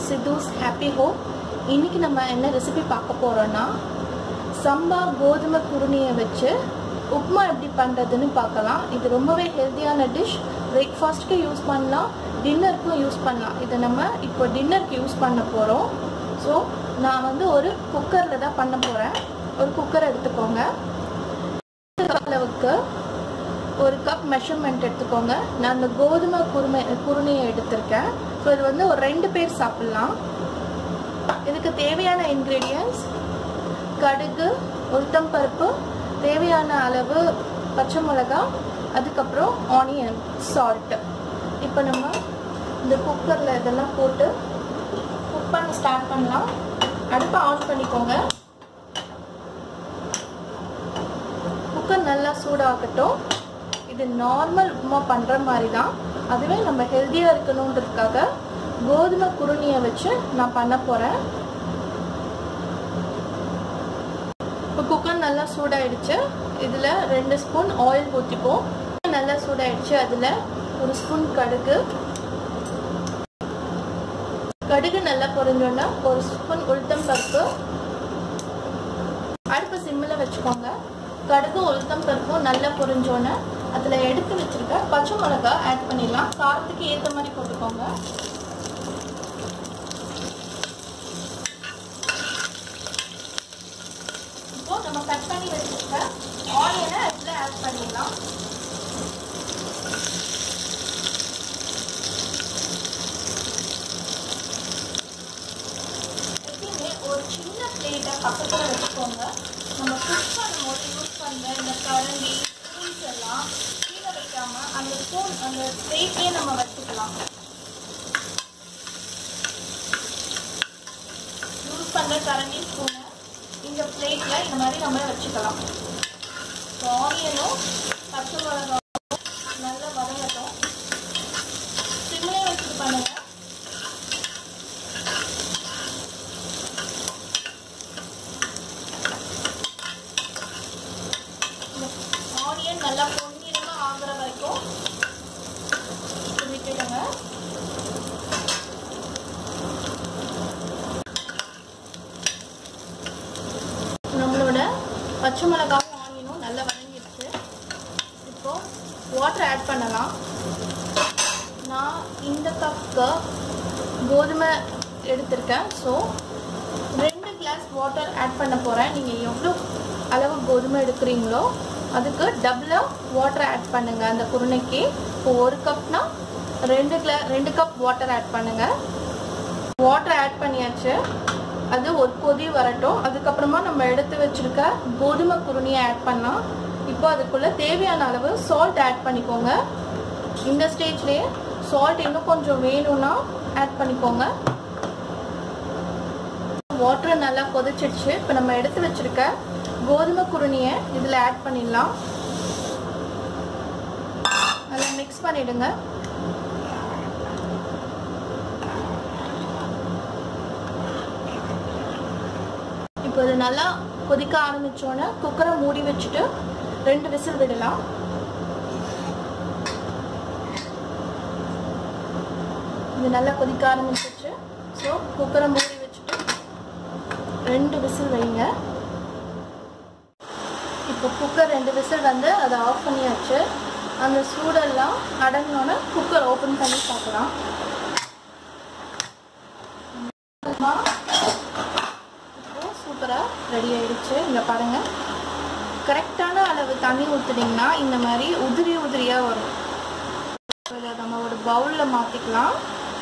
சித்தூஸ் happy home இன்னைக்கு நம்ம என்ன ரெசிபி பார்க்க போறோம்னா சம்பா கோதுமை குருணியை வச்சு உப்புமா எப்படி பண்ணுறதுன்னு பார்க்கலாம் இது ரொம்பவே ஹெல்த்தியான டிஷ் பிரேக்ஃபாஸ்ட்டுக்கு யூஸ் பண்ணலாம் டின்னருக்கும் யூஸ் பண்ணலாம் இதை நம்ம இப்போ டின்னருக்கு யூஸ் பண்ண போகிறோம் ஸோ நான் வந்து ஒரு குக்கரில் தான் பண்ண போகிறேன் ஒரு குக்கர் எடுத்துக்கோங்க அளவுக்கு ஒரு கப் மெஷர்மெண்ட் எடுத்துக்கோங்க நான் அந்த கோதுமை குருமை குருணையை எடுத்திருக்கேன் ஸோ இது வந்து ஒரு ரெண்டு பேர் சாப்பிட்லாம் இதுக்கு தேவையான இன்க்ரீடியன்ஸ் கடுகு உளுத்தம்பருப்பு தேவையான அளவு பச்சை மிளகா அதுக்கப்புறம் ஆனியன் சால்ட்டு இப்போ நம்ம இந்த குக்கரில் இதெல்லாம் போட்டு குக் பண்ண ஸ்டார்ட் பண்ணலாம் அடுப்பை ஆன் பண்ணிக்கோங்க குக்கர் நல்லா சூடாகட்டும் இது நார்மல் உப்புமா பண்ணுற மாதிரி தான் அதுவே நம்ம ஹெல்த்தியாக இருக்கணுன்றதுக்காக கோதுமை குருணியை வச்சு நான் பண்ண போகிறேன் இப்போ குக்கர் நல்லா சூடாயிடுச்சு இதில் ரெண்டு ஸ்பூன் ஆயில் ஊற்றிப்போம் நல்லா சூடாயிடுச்சு அதில் ஒரு ஸ்பூன் கடுகு கடுகு நல்லா பொரிஞ்சோன்னா ஒரு ஸ்பூன் உளுத்தம் பருப்பு அடுப்பு சிம்மில் வச்சுக்கோங்க கடுகு உளுத்தம் பருப்பும் நல்லா பொரிஞ்சோன்னே அதில் எடுத்து வச்சுருக்க பச்சை மிளகா ஆட் பண்ணிடலாம் காரத்துக்கு ஏற்ற மாதிரி போட்டுக்கோங்க இப்போ நம்ம கட் பண்ணி வச்சுருக்க ஆனியனை அதில் ஆட் பண்ணிடலாம் எப்பயுமே ஒரு சின்ன பிளேட்டை பக்கத்தில் வச்சுக்கோங்க நம்ம குக் பண்ணும்போது யூஸ் பண்ணுற இந்த கரண்டி ஸ்பூன்ஸ் எல்லாம் கீழே வைக்காம அந்த ஸ்பூன் அந்த பிளேட்லேயே நம்ம வச்சுக்கலாம் யூஸ் பண்ணுற கரண்டி ஸ்பூனை இந்த பிளேட்டில் இந்த மாதிரி நம்ம வச்சுக்கலாம் ஆனியனும் பச்சை மிளகாவும் நல்லா வதங்கட்டும் சிம்லே வச்சுட்டு பண்ணுங்க ஆனியன் நல்லா பொன்னிறமா ஆகுற வரைக்கும் விட்டுடுங்க நம்மளோட பச்சை மிளகாவும் ஆனியனும் நல்லா வதங்கிடுச்சு இப்போ வாட்டர் ஆட் பண்ணலாம் நான் இந்த கப்புக்கு கோதுமை எடுத்திருக்கேன் ஸோ ரெண்டு கிளாஸ் வாட்டர் ஆட் பண்ண போகிறேன் நீங்கள் எவ்வளோ அளவு கோதுமை எடுக்கிறீங்களோ அதுக்கு டபுளாக வாட்டர் ஆட் பண்ணுங்கள் அந்த குருணைக்கு இப்போ ஒரு கப்னா ரெண்டு கிளா ரெண்டு கப் வாட்டர் ஆட் பண்ணுங்கள் வாட்டர் ஆட் பண்ணியாச்சு அது ஒரு கொதி வரட்டும் அதுக்கப்புறமா நம்ம எடுத்து வச்சிருக்க கோதுமை குருணியை ஆட் பண்ணலாம் இப்போ அதுக்குள்ளே தேவையான அளவு சால்ட் ஆட் பண்ணிக்கோங்க இந்த ஸ்டேஜ்லேயே சால்ட் இன்னும் கொஞ்சம் வேணும்னா ஆட் பண்ணிக்கோங்க வாட்டர் நல்லா கொதிச்சிடுச்சு இப்போ நம்ம எடுத்து வச்சிருக்க கோதுமை குருணியை இதில் ஆட் பண்ணிடலாம் அதில் மிக்ஸ் பண்ணிடுங்க இப்போ இது நல்லா கொதிக்க ஆரம்பிச்சோன்னே குக்கரை மூடி வச்சுட்டு ரெண்டு விசில் விடலாம் இது நல்லா கொதிக்க ஆரம்பிச்சிச்சு ஸோ குக்கரை மூடி வச்சுட்டு ரெண்டு விசில் வைங்க இப்போ குக்கர் ரெண்டு விசில் வந்து அதை ஆஃப் பண்ணியாச்சு அந்த சூடெல்லாம் அடங்கினோன்னே குக்கர் ஓப்பன் பண்ணி பார்க்கலாம் இப்போ சூப்பராக ரெடி ஆயிடுச்சு இங்கே பாருங்கள் கரெக்டான அளவு தண்ணி ஊற்றுனீங்கன்னா இந்த மாதிரி உதிரி உதிரியாக வரும் இதை நம்ம ஒரு பவுலில் மாற்றிக்கலாம்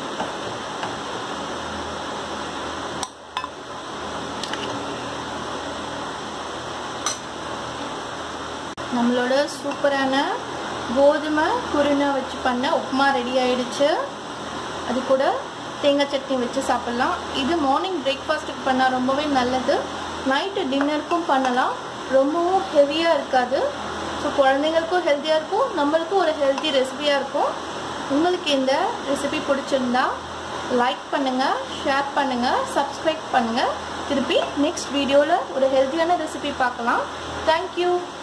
நம்மளோட சூப்பரான கோதுமை குருணை வச்சு பண்ண உப்புமா ரெடி ஆயிடுச்சு அது கூட தேங்காய் சட்னி வச்சு சாப்பிட்லாம் இது மார்னிங் பிரேக்ஃபாஸ்ட்டுக்கு பண்ணால் ரொம்பவே நல்லது நைட்டு டின்னருக்கும் பண்ணலாம் ரொம்பவும் ஹெவியாக இருக்காது ஸோ குழந்தைங்களுக்கும் ஹெல்த்தியாக இருக்கும் நம்மளுக்கும் ஒரு ஹெல்த்தி ரெசிபியாக இருக்கும் உங்களுக்கு இந்த ரெசிபி பிடிச்சிருந்தா லைக் பண்ணுங்கள் ஷேர் பண்ணுங்கள் சப்ஸ்கிரைப் பண்ணுங்கள் திருப்பி நெக்ஸ்ட் வீடியோவில் ஒரு ஹெல்த்தியான ரெசிபி பார்க்கலாம் தேங்க்யூ